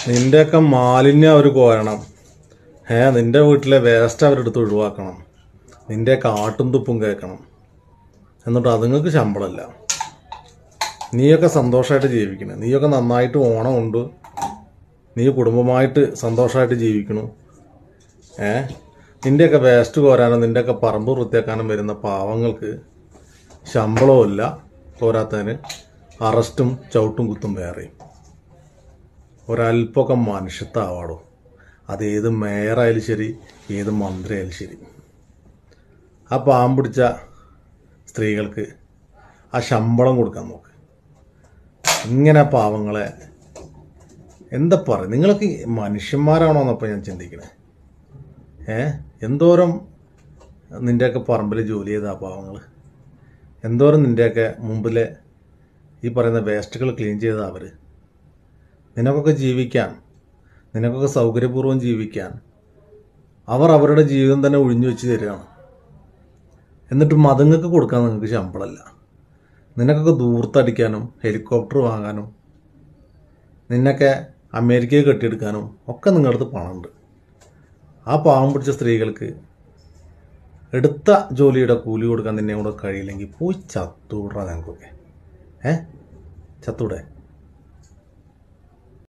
നിന്റെയൊക്കെ മാലിന്യം അവർ കോരണം ഏ നിന്റെ വീട്ടിലെ വേസ്റ്റ് അവരെടുത്ത് ഒഴിവാക്കണം നിന്റെയൊക്കെ ആട്ടും തുപ്പും കേൾക്കണം എന്നിട്ട് അതുങ്ങൾക്ക് ശമ്പളമല്ല നീയൊക്കെ സന്തോഷമായിട്ട് ജീവിക്കണം നീയൊക്കെ നന്നായിട്ട് ഓണമുണ്ട് നീ കുടുംബമായിട്ട് സന്തോഷമായിട്ട് ജീവിക്കണു ഏ നിന്റെയൊക്കെ വേസ്റ്റ് കോരാനും നിന്റെയൊക്കെ പറമ്പ് വൃത്തിയാക്കാനും വരുന്ന പാവങ്ങൾക്ക് ശമ്പളവും ഇല്ല പോരാത്തതിന് അറസ്റ്റും ചവിട്ടും കുത്തും വേറെയും ഒരല്പമൊക്കെ മനുഷ്യത്താവാടോ അത് ഏത് മേയറായാലും ശരി ഏത് മന്ത്രി ആയാലും ശരി ആ പാമ്പ് പിടിച്ച സ്ത്രീകൾക്ക് ആ ശമ്പളം കൊടുക്കാൻ നോക്ക് ഇങ്ങനെ പാവങ്ങളെ എന്താ പറയുക നിങ്ങളൊക്കെ മനുഷ്യന്മാരാണോ എന്നപ്പോൾ ഞാൻ ചിന്തിക്കണേ ഏ എന്തോരം നിൻ്റെയൊക്കെ പറമ്പിൽ ജോലി ചെയ്ത ആ പാവങ്ങൾ എന്തോരം നിൻ്റെയൊക്കെ മുമ്പിലെ ഈ പറയുന്ന വേസ്റ്റുകൾ ക്ലീൻ ചെയ്ത അവർ നിനക്കൊക്കെ ജീവിക്കാൻ നിനക്കൊക്കെ സൗകര്യപൂർവ്വം ജീവിക്കാൻ അവർ അവരുടെ ജീവിതം തന്നെ ഒഴിഞ്ഞു വെച്ച് തരികയാണ് എന്നിട്ട് മതങ്ങൾക്ക് കൊടുക്കാൻ നിങ്ങൾക്ക് ശമ്പളമല്ല നിനക്കൊക്കെ ദൂർത്തടിക്കാനും ഹെലികോപ്റ്റർ വാങ്ങാനും നിന്നൊക്കെ അമേരിക്കയിൽ കെട്ടിയെടുക്കാനും ഒക്കെ നിങ്ങളുടെ അടുത്ത് പണമുണ്ട് ആ പാവം പിടിച്ച സ്ത്രീകൾക്ക് എടുത്ത ജോലിയുടെ കൂലി കൊടുക്കാൻ നിന്നെ കൂടെ കഴിയില്ലെങ്കിൽ പോയി ചത്തൂടാ ഞങ്ങൾക്കൊക്കെ ഏ ചത്തൂടെ